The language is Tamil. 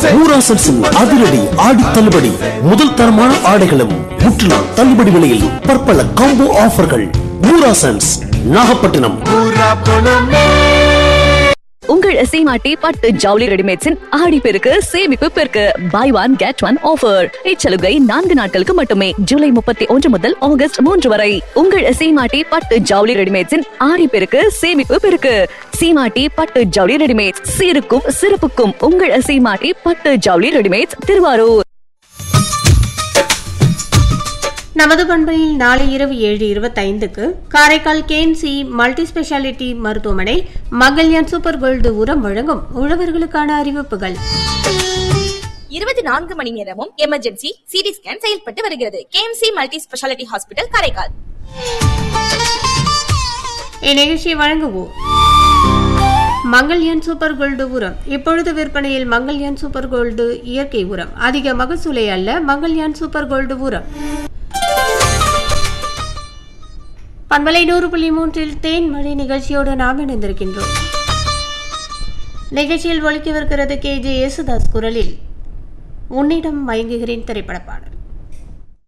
ஊராசன்ஸின் அதிரடி ஆடி தள்ளுபடி முதல் தரமான ஆடைகளும் முற்றிலும் தள்ளுபடி விலையில் பற்பல காம்போ ஆஃபர்கள் ஊராசன்ஸ் நாகப்பட்டினம் உங்கள் சீமாட்டி பட்டு ஜவுளி ரெடிமேட்ஸின் ஆடி பெருக்கு சேமிப்பு பெருக்கு buy one get one offer இச்சலுகை நான்கு நாட்களுக்கு மட்டுமே ஜூலை முப்பத்தி ஒன்று முதல் ஆகஸ்ட் மூன்று வரை உங்கள் சீமாட்டி பட்டு ஜவுளி ரெடிமேட்ஸின் ஆடி பெருக்கு சேமிப்பு பெருக்கு சீமாட்டி பட்டு ஜவுளி ரெடிமேட்ஸ் சீருக்கும் சிறப்புக்கும் உங்கள் சீமாட்டி பட்டு ஜவுளி ரெடிமேட்ஸ் திருவாரூர் நமது பண்பையில் நாளை இரவு ஏழு இருபத்தைந்துக்கு காரைக்கால் கேன்சி மல்டி ஸ்பெஷாலிட்டி மருத்துவமனை மங்கல்யான் சூப்பர் கோல்டு உரம் வழங்கும் உழவர்களுக்கான அறிவிப்புகள் இருபத்தி நான்கு மணி நேரமும் எமர்ஜென்சி சிடி ஸ்கேன் செயல்பட்டு வருகிறது KMC multi speciality hospital Karaikal இந்நிகழ்ச்சியை வழங்குவோம் மங்கல்யான் சூப்பர் கோல்டு உரம் இப்பொழுது விற்பனையில் மங்கல்யான் சூப்பர் கோல்டு இயற்கை உரம் அதிக மகசூலை அல்ல மங்கல்யான் சூப்பர் கோல்டு உரம் பண்பலை நூறு புள்ளி மூன்றில் தேன் மழை நிகழ்ச்சியோடு நாம் இணைந்திருக்கின்றோம் நிகழ்ச்சியில் ஒழிக்கவிருக்கிறது கே ஜே யேசுதாஸ் குரலில் உன்னிடம் மயங்குகிறேன் திரைப்பட பாடல்